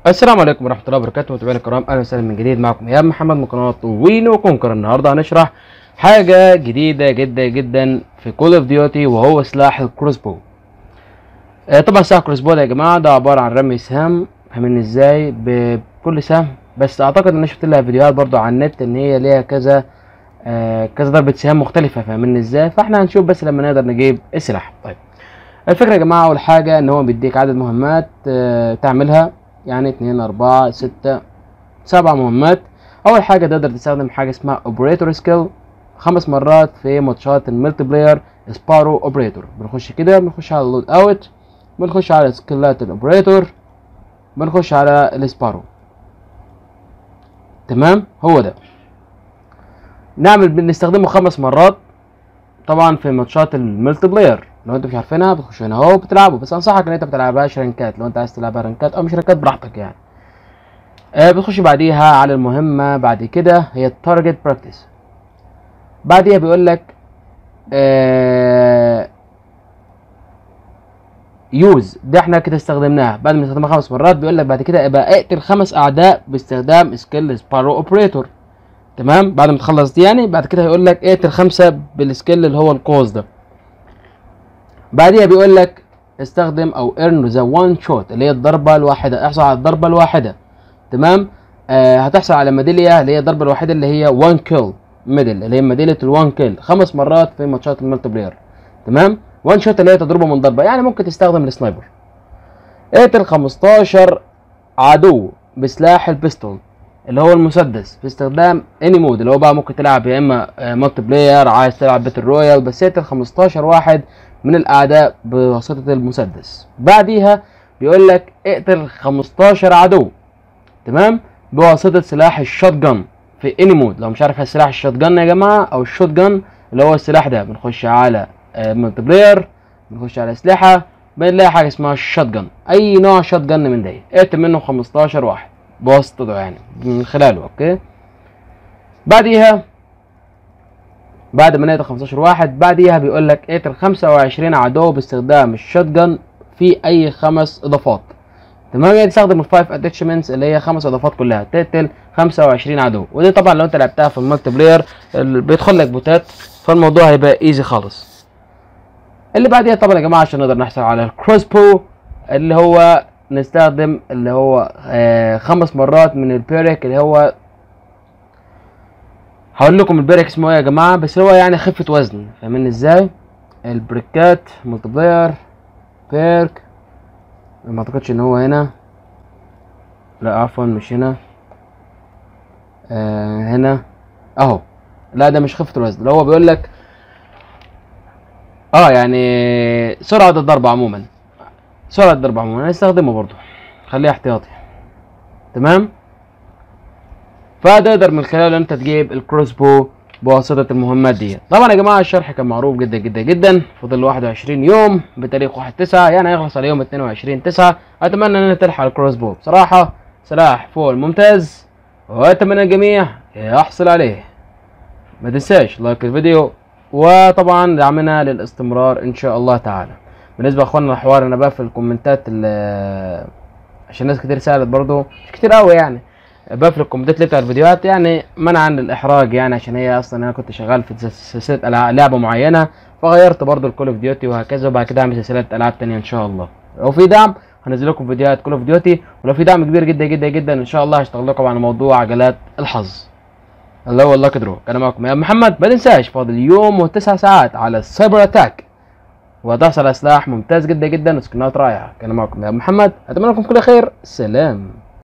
السلام عليكم ورحمة الله وبركاته متابعينا الكرام أهلا وسهلا من جديد معكم إيهاب محمد من قناة وينو كونكر النهاردة هنشرح حاجة جديدة جدا جدا في كول اوف ديوتي وهو سلاح الكروسبو آه طبعا سلاح الكروسبو ده يا جماعة ده عبارة عن رمي سهام فاهمين ازاي بكل سهم بس اعتقد ان انا شفت لها فيديوهات برضو على النت ان هي ليها كذا آه كذا ضربة سهام مختلفة فاهمين ازاي فاحنا هنشوف بس لما نقدر نجيب السلاح طيب الفكرة يا جماعة أول حاجة إن هو بيديك عدد مهمات آه، تعملها يعني اتنين أربعة ستة سبع مهمات أول حاجة تقدر تستخدم حاجة اسمها اوبريتور سكيل خمس مرات في ماتشات الملتي بلاير سبارو اوبريتور بنخش كده بنخش على اللود اوت بنخش على سكيلات الاوبريتور بنخش على السبارو تمام هو ده نعمل بنستخدمه خمس مرات طبعا في ماتشات الملتي بلاير لو انتوا مش عارفينها بتخش هنا اهو بتلعبوا بس انصحك ان انت بتلعبهاش رانكات لو انت عايز تلعبها رانكات او مش رانكات براحتك يعني آه بتخش بعديها على المهمة بعد كده هي التارجت براكتس بعديها بيقول لك آه يوز ده احنا كده استخدمناها بعد ما استخدمها خمس مرات بيقول لك بعد كده ابقى اقتل خمس اعداء باستخدام سكيل سبارو اوبريتور تمام بعد ما تخلص دي يعني بعد كده هيقول لك اقتل خمسه بالسكيل اللي هو القوس ده بعديها بيقول لك استخدم او ايرن ذا وان شوت اللي هي الضربه الواحده احصل على الضربه الواحده تمام آه هتحصل على ميداليه اللي هي الضربه الواحده اللي هي وان كيل ميدل اللي هي ميداليه الوان كيل خمس مرات في ماتشات الملتي بلاير تمام وان شوت اللي هي تضربه من ضربه يعني ممكن تستخدم السنايبر اقتل 15 عدو بسلاح البيستول اللي هو المسدس في استخدام اني مود اللي هو بقى ممكن تلعب يا اما مالتي بلاير عايز تلعب باتل رويال بس اقتل 15 واحد من الاعداء بواسطه المسدس بعديها بيقول لك اقتل 15 عدو تمام بواسطه سلاح الشوت جن في اني مود لو مش عارف السلاح الشوت جن يا جماعه او الشوت جن اللي هو السلاح ده بنخش على مالتي بلاير بنخش على اسلحه بنلاقي حاجه اسمها الشوت جن اي نوع شوت جن من ده اقتل منه 15 واحد بواسطته يعني من خلاله اوكي بعديها بعد ما نقتل 15 واحد بعديها بيقول لك اقتل 25 عدو باستخدام الشوت جن في اي خمس اضافات تمام يعني تستخدم الفايف اتاتشمنتس اللي هي خمس اضافات كلها تقتل 25 عدو ودي طبعا لو انت لعبتها في المالتي بلاير ال- بيدخل لك بوتات فالموضوع هيبقى ايزي خالص اللي بعديها طبعا يا جماعه عشان نقدر نحصل على الكروس بو اللي هو نستخدم اللي هو آه خمس مرات من البيرك اللي هو هقول لكم البيرك اسمه ايه يا جماعه بس هو يعني خفه وزن فاهمين ازاي البريكات ملتي بلاير بيرك ما اعتقدش ان هو هنا لا عفوا مش هنا آه هنا اهو لا ده مش خفه الوزن ده هو بيقول لك اه يعني سرعه الضرب عموما سرعه الضرب عموما هنستخدمه برضو خليه احتياطي تمام فتقدر من خلاله انت تجيب الكروس بو بواسطة المهمات دي طبعا يا جماعة الشرح كان معروف جدا جدا جدا فضل 21 يوم بتاريخ 1 9 يعني هيخلص على يوم 22 9 اتمنى ان تلحق الكروس بو بصراحة سلاح فوق الممتاز واتمنى الجميع يحصل عليه ما تنساش لايك الفيديو وطبعا دعمنا للاستمرار ان شاء الله تعالى بالنسبة لاخواننا الحوار انا بقفل الكومنتات ال- عشان ناس كتير سألت برضو مش كتير قوي يعني بقفل الكومنتات اللي بتاع الفيديوهات يعني منعا للاحراج يعني عشان هي اصلا انا كنت شغال في سلسله ألع- لعبه معينه فغيرت برضو الكول اوف ديوتي وهكذا وبعد كده اعمل سلسله العاب تانية ان شاء الله لو في دعم هنزل لكم فيديوهات كول اوف ديوتي ولو في دعم كبير جدا جدا جدا ان شاء الله هشتغل لكم على موضوع عجلات الحظ الله والله كدرو كان معكم يا محمد ما تنساش فاضل يوم وتسع ساعات على السايبر اتاك وهتحصل على سلاح ممتاز جدا جدا وسكنات رائعه كان معكم يا محمد اتمنى لكم كل خير سلام